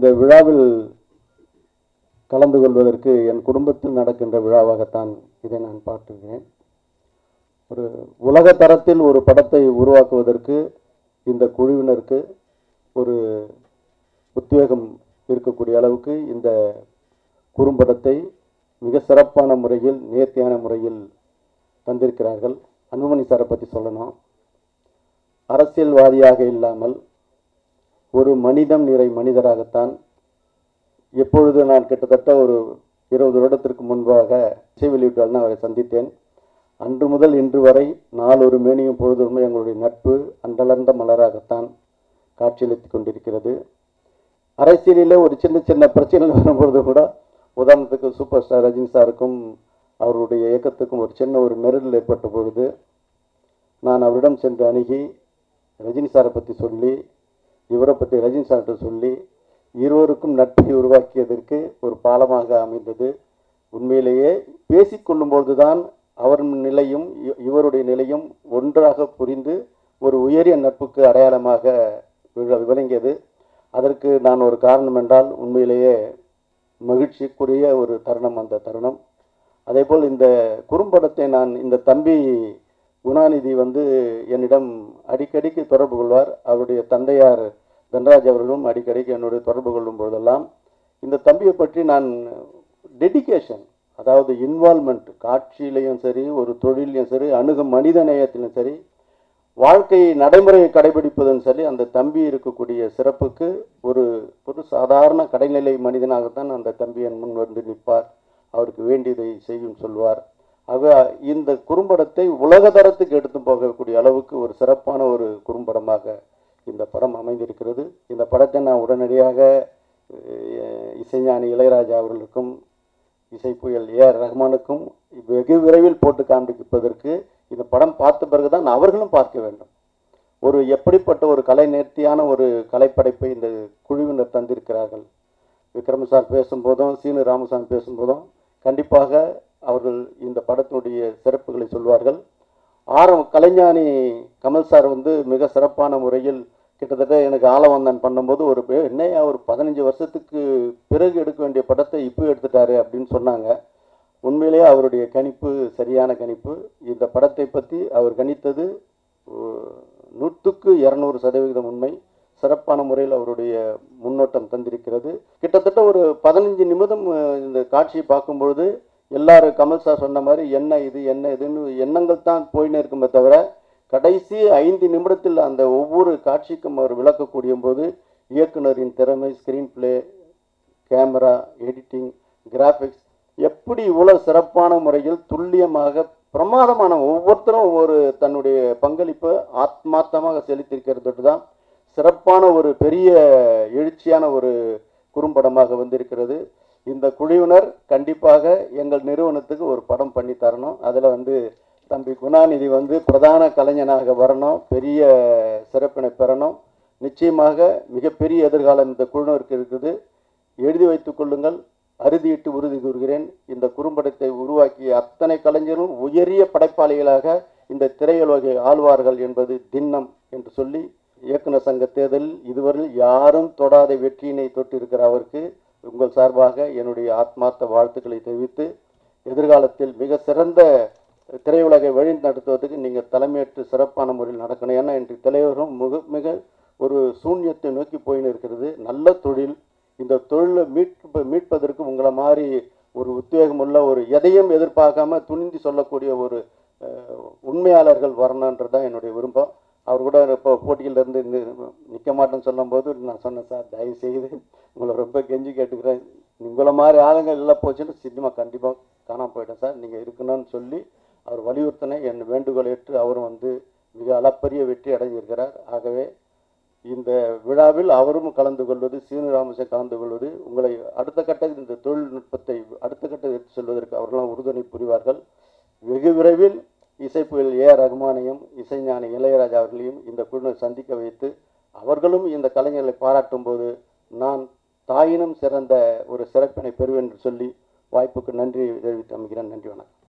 இந்த விழாவில் கலந்து கொள்வதற்கு என் குடும்பத்தில் நடக்கின்ற விழாவாகத்தான் இதை நான் பார்க்கிறேன் ஒரு உலக தரத்தில் ஒரு படத்தை உருவாக்குவதற்கு இந்த குழுவினருக்கு ஒரு உத்வேகம் இருக்கக்கூடிய அளவுக்கு இந்த குறும்படத்தை மிக சிறப்பான முறையில் நேர்த்தியான முறையில் தந்திருக்கிறார்கள் அன்புமணி சாரை பற்றி சொல்லணும் அரசியல்வாதியாக இல்லாமல் ஒரு மனிதம் நிறை மனிதராகத்தான் எப்பொழுது நான் கிட்டத்தட்ட ஒரு இருபது வருடத்திற்கு முன்பாக இசை வெளியீட்டால் அவரை சந்தித்தேன் அன்று முதல் இன்று வரை நாளொரு மேனியும் பொழுதுமே எங்களுடைய நட்பு அண்டலர்ந்த மலராகத்தான் காட்சியளித்து கொண்டிருக்கிறது அரசியலில் ஒரு சின்ன சின்ன பிரச்சனைகள் வரும்பொழுது கூட உதாரணத்துக்கு சூப்பர் ஸ்டார் ரஜினி சாருக்கும் அவருடைய இயக்கத்துக்கும் ஒரு சின்ன ஒரு நெருடல் ஏற்பட்ட பொழுது நான் அவரிடம் சென்று அணுகி ரஜினி சாரை பற்றி சொல்லி இவரை பற்றி ரஜினி சார்கிட்ட சொல்லி இருவருக்கும் நட்பை உருவாக்கியதற்கு ஒரு பாலமாக அமைந்தது உண்மையிலேயே பேசிக்கொள்ளும் பொழுதுதான் அவர் நிலையும் இ- இவருடைய நிலையும் ஒன்றாக புரிந்து ஒரு உயரிய நட்புக்கு அடையாளமாக விள- விளங்கியது அதற்கு நான் ஒரு காரணம் என்றால் உண்மையிலேயே மகிழ்ச்சிக்குரிய ஒரு தருணம் அந்த தருணம் அதேபோல் இந்த குறும்படத்தை நான் இந்த தம்பி குணாநிதி வந்து என்னிடம் அடிக்கடிக்கு தொடர்பு கொள்வார் அவருடைய தந்தையார் தன்ராஜ் அவர்களும் அடிக்கடிக்கு என்னுடைய தொடர்பு கொள்ளும் பொழுதெல்லாம் இந்த தம்பியை பற்றி நான் டெடிகேஷன் அதாவது இன்வால்மெண்ட் காட்சியிலையும் சரி ஒரு தொழிலையும் சரி அணுகும் மனித நேயத்திலும் சரி வாழ்க்கை நடைமுறையை கடைபிடிப்பதும் சரி அந்த தம்பி இருக்கக்கூடிய சிறப்புக்கு ஒரு ஒரு சாதாரண கடைநிலை மனிதனாகத்தான் அந்த தம்பி என் முன் வந்து நிற்பார் அவருக்கு வேண்டியதை செய்யும் சொல்வார் ஆக இந்த குறும்படத்தை உலக தரத்துக்கு எடுத்து போகக்கூடிய அளவுக்கு ஒரு சிறப்பான ஒரு குறும்படமாக இந்த படம் அமைந்திருக்கிறது இந்த படத்தை நான் உடனடியாக அஹ், இசைஞானி இளையராஜா அவர்களுக்கும் இசை புயல் ஏ ஆர் ரஹ்மானுக்கும் வெகு விரைவில் போட்டு காண்பிப்பதற்கு இந்த படம் பார்த்த பிறகுதான் அவர்களும் பார்க்க வேண்டும் ஒரு எப்படிப்பட்ட ஒரு கலை நேர்த்தியான ஒரு கலைப்படைப்பை இந்த குழுவினர் தந்திருக்கிறார்கள் விக்ரம் சார் பேசும்போதும் சீனு ராமசாமி பேசும்போதும் கண்டிப்பாக அவர்கள் இந்த படத்தினுடைய சிறப்புகளை சொல்வார்கள் ஆரம் கலைஞானி கமல் சார் வந்து மிக சிறப்பான முறையில் கிட்டத்தட்ட எனக்கு ஆலவந்தன் பண்ணும்போது ஒரு பே- என்னையா ஒரு பதினஞ்சு வருஷத்துக்கு பிறகு எடுக்க வேண்டிய படத்தை இப்போ எடுத்துட்டாரு அப்படின்னு சொன்னாங்க உண்மையிலேயே அவருடைய கணிப்பு சரியான கணிப்பு இந்த படத்தை பற்றி அவர் கணித்தது அஹ், நூற்றுக்கு இரநூறு சதவிகிதம் உண்மை சிறப்பான முறையில் அவருடைய முன்னோட்டம் தந்திருக்கிறது கிட்டத்தட்ட ஒரு பதினஞ்சு நிமிடம் அஹ், இந்த காட்சியை பார்க்கும்பொழுது எல்லாரும் கமல் சார் சொன்ன மாதிரி என்ன இது என்ன இதுன்னு எண்ணங்கள் தான் போயின்னு இருக்குமே தவிர கடைசி ஐந்து நிமிடத்தில் அந்த ஒவ்வொரு காட்சிக்கும் அவர் விளக்கக்கூடிய போது இயக்குனரின் திறமை screenplay camera editing graphics எப்படி இவ்வளோ சிறப்பான முறையில் துல்லியமாக பிரமாதமான ஒவ்வொருத்தரும் ஒவ்வொரு தன்னுடைய பங்களிப்பை ஆத்மார்த்தமாக செலுத்தியிருக்கிறது தான் சிறப்பான ஒரு பெரிய எழுச்சியான ஒரு குறும்படமாக வந்திருக்கிறது இந்த குழுவினர் கண்டிப்பாக எங்கள் நிறுவனத்துக்கு ஒரு படம் பண்ணி தரணும் அதில் வந்து தம்பி குணாநிதி வந்து பிரதான கலைஞனாக வரணும் பெரிய சிறப்பினை பெறணும் நிச்சயமாக மிகப்பெரிய எதிர்காலம் இந்த குழுவினருக்கு இருக்குது எழுதி வைத்துக் கொள்ளுங்கள் அறுதியிட்டு உறுதி கூறுகிறேன் இந்த குறும்படத்தை உருவாக்கிய அத்தனை கலைஞரும் உயரிய படைப்பாளிகளாக இந்த திரையுலகை ஆழ்வார்கள் என்பது திண்ணம் என்று சொல்லி இயக்குனர் சங்க தேர்தலில் இதுவரையில் யாரும் தொடாத வெற்றியினை தொட்டிருக்கிற அவருக்கு உங்கள் சார்பாக என்னுடைய ஆத்மார்த்த வாழ்த்துக்களை தெரிவித்து எதிர்காலத்தில் மிக சிறந்த திரையுலகை வழி நடத்துவதற்கு நீங்கள் தலைமையேற்று சிறப்பான முறையில் நடக்கணும் ஏன்னா இன்று தலைவரும் மிக மிக ஒரு சூன்யத்தை நோக்கி போயின்னு இருக்கிறது நல்ல தொழில் இந்த தொழிலை மீட்ப மீட்பதற்கு உங்களை மாதிரி ஒரு உத்வேகம் உள்ள ஒரு எதையும் எதிர்பார்க்காம துணிந்து சொல்லக்கூடிய ஒரு அஹ், உண்மையாளர்கள் வரணுன்றது தான் என்னுடைய விருப்பம் அவர் கூட இப்போ போட்டியில் இருந்து நிற்க மாட்டேன்னு சொல்லும்போது நான் சொன்னேன் சார் தயவு செய்து உங்களை ரொம்ப கெஞ்சி கேட்டுக்கிறேன் உங்களை மாதிரி ஆளுங்க எல்லாம் போச்சுன்னு சினிமா கண்டிப்பாக காணாம போயிட்டேன் சார் நீங்கள் இருக்கணும்னு சொல்லி அவர் வலியுறுத்தின என் வேண்டுகோள் ஏற்று அவரும் வந்து மிக அளப்பரிய வெற்றி அடைஞ்சிருக்கிறார் ஆகவே இந்த விழாவில் அவரும் கலந்து கொள்வது சீனு ராமசன் கலந்து கொள்வது உங்களை அடுத்த கட்ட இந்த தொழில்நுட்பத்தை அடுத்த கட்ட எடுத்து செல்வதற்கு அவர்களும் உறுதுணை புரிவார்கள் வெகு விரைவில் இசைப்புயல் ஏ ஆர் ரகுமானையும் இசைஞானி இளையராஜா அவர்களையும் இந்த குழுவினர் சந்திக்க வைத்து அவர்களும் இந்த கலைஞர்களை பாராட்டும் போது நான் தாயினும் சிறந்த ஒரு சிறப்பினை பெறுவேன் என்று சொல்லி வாய்ப்புக்கு நன்றி தெரிவித்து அமைகிறேன் நன்றி வணக்கம்